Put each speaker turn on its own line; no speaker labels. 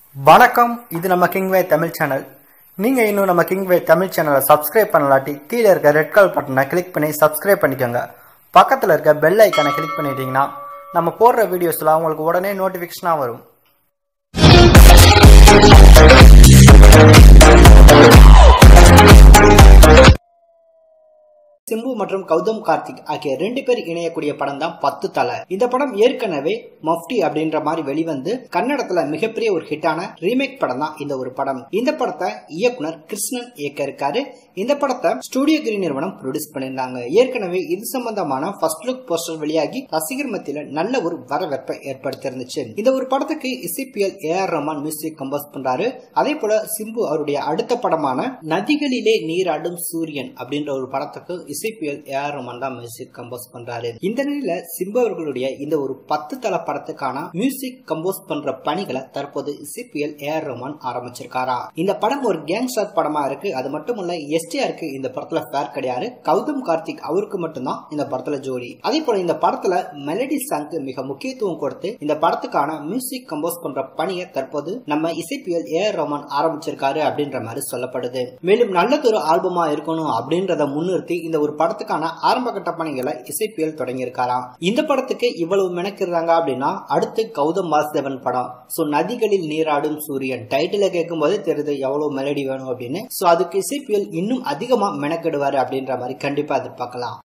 வணக்கம் இது நம்ம கிங்வே தமிழ் சேனல் நீங்கள் இன்னும் நம்ம கிங்வே தமிழ் சேனலை சப்ஸ்கிரைப் பண்ணலாட்டி கீழே இருக்க ரெட் கலர் பட்டனை கிளிக் பண்ணி சப்ஸ்கிரைப் பண்ணிக்கோங்க பக்கத்தில் இருக்க பெல் ஐக்கானை கிளிக் பண்ணிட்டீங்கன்னா நம்ம போடுற வீடியோஸ்லாம் உங்களுக்கு உடனே நோட்டிஃபிகேஷனாக வரும் சிம்பு மற்றும் கௌதம் கார்த்திக் ஆகிய ரெண்டு பேர் இணையக்கூடிய படம் தான் பத்து தலை இந்த படம் ஏற்கனவே மஃப்டி அப்படின்ற மாதிரி வெளிவந்து கன்னடத்துல மிகப்பெரிய ஒரு ஹிட்டான ரீமேக் படம் தான் இந்த ஒரு படம் இந்த படத்தை இயக்குனர் கிருஷ்ணன் இயக்க இருக்காரு இந்த படத்தை ஸ்டுடியோ கிரி நிறுவனம் ப்ரொடியூஸ் பண்ணியிருந்தாங்க ஏற்கனவே இது சம்பந்தமான ஃபர்ஸ்ட் லுக் போஸ்டர் வெளியாகி ரசிகர் மத்தியில நல்ல ஒரு வரவேற்பை ஏற்படுத்தியிருந்துச்சு இந்த ஒரு படத்துக்கு இசைப்பியல் A R Rahman music compose பண்றாரு அதே போல சிம்பு அவருடைய அடுத்த படமான நதிகளிலே நீராடும் சூரியன் அப்படின்ற ஒரு படத்துக்கு இசைப்பியல் ஏ ஆர் ரஹ்மான் தான் மியூசிக் கம்போஸ் பண்றாரு இந்த நிலையில சிம்பு அவர்களுடைய இந்த ஒரு பத்து தல படத்துக்கான மியூசிக் கம்போஸ் பண்ற பணிகளை தற்போது இசைப்பியல் ஏ ஆர் ரஹ்மான் ஆரம்பிச்சிருக்காரா இந்த படம் ஒரு கேங்ஸ்டர் படமா இருக்கு அது மட்டுமல்ல எஸ்டிஆருக்கு இந்த படத்துல ஃபேர் கிடையாது கௌதம் கார்த்திக் அவருக்கு மட்டும்தான் இந்த படத்துல ஜோடி அதே போல இந்த படத்துல மெலடி சாங்க்கு மிக முக்கியத்துவம் கொடுத்து இந்த படத்துக்கான மியூசிக் கம்போஸ் பண்ற பணியை தற்போது நம்ம இசைப்பியல் ஏ ஆர் ரஹ்மான் ஆரம்பிச்சிருக்காரு அப்படின்ற மாதிரி சொல்லப்படுது மேலும் நல்லதொரு ஆல்பமா இருக்கணும் அப்படின்றத முன்னிறுத்தி இந்த ஒரு படத்துக்கான ஆரம்ப கட்ட பணிகளை இசைப்பியல் தொடங்கியிருக்காராம் இந்த படத்துக்கு இவ்வளவு மெனக்கிறாங்க அப்படின்னா அடுத்து கௌதம் வாசுதேவன் படம் சோ நதிகளில் நீராடும் சூரியன் டைட்டில கேட்கும் போது தெரியுது எவ்வளவு மெலடி வேணும் அப்படின்னு சோ அதுக்கு இசைப்பியல் இன்னும் அதிகமா மெனக்கெடுவாரு அப்படின்ற மாதிரி கண்டிப்பா எதிர்பார்க்கலாம்